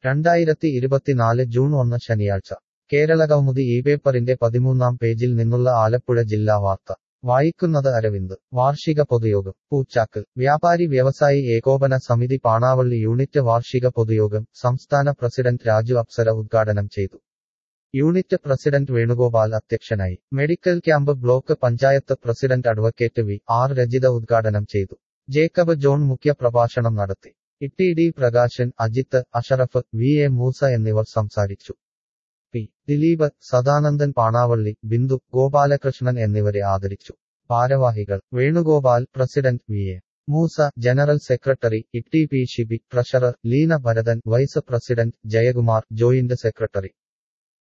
രണ്ടായിരത്തി ഇരുപത്തിനാല് ജൂൺ ഒന്ന് ശനിയാഴ്ച കേരളകൗമുദി ഈ പേപ്പറിന്റെ പതിമൂന്നാം പേജിൽ നിന്നുള്ള ആലപ്പുഴ ജില്ലാ വാർത്ത വായിക്കുന്നത് അരവിന്ദ് വാർഷിക പൊതുയോഗം പൂച്ചാക്ക് വ്യാപാരി വ്യവസായി ഏകോപന സമിതി പാണാവള്ളി യൂണിറ്റ് വാർഷിക പൊതുയോഗം സംസ്ഥാന പ്രസിഡന്റ് രാജു അപ്സര ഉദ്ഘാടനം ചെയ്തു യൂണിറ്റ് പ്രസിഡന്റ് വേണുഗോപാൽ അധ്യക്ഷനായി medical camp block panchayat president advocate V R Rajitha ഉദ്ഘാടനം ചെയ്തു ജേക്കബ് ജോൺ മുഖ്യ പ്രഭാഷണം നടത്തി Itty D Prakashan Ajith Ashraf V A Moosa എന്നിവർ സംസാരിച്ചു പി ദിലീപ് സദാനന്ദൻ പാണാവള്ളി ബിന്ദു ഗോപാലകൃഷ്ണൻ എന്നിവരെ ആദരിച്ചു ഭാരവാഹികൾ Venugopal president V A Moosa general secretary Itty P Shibi treasurer Leena Bharathan vice president Jayakumar joint secretary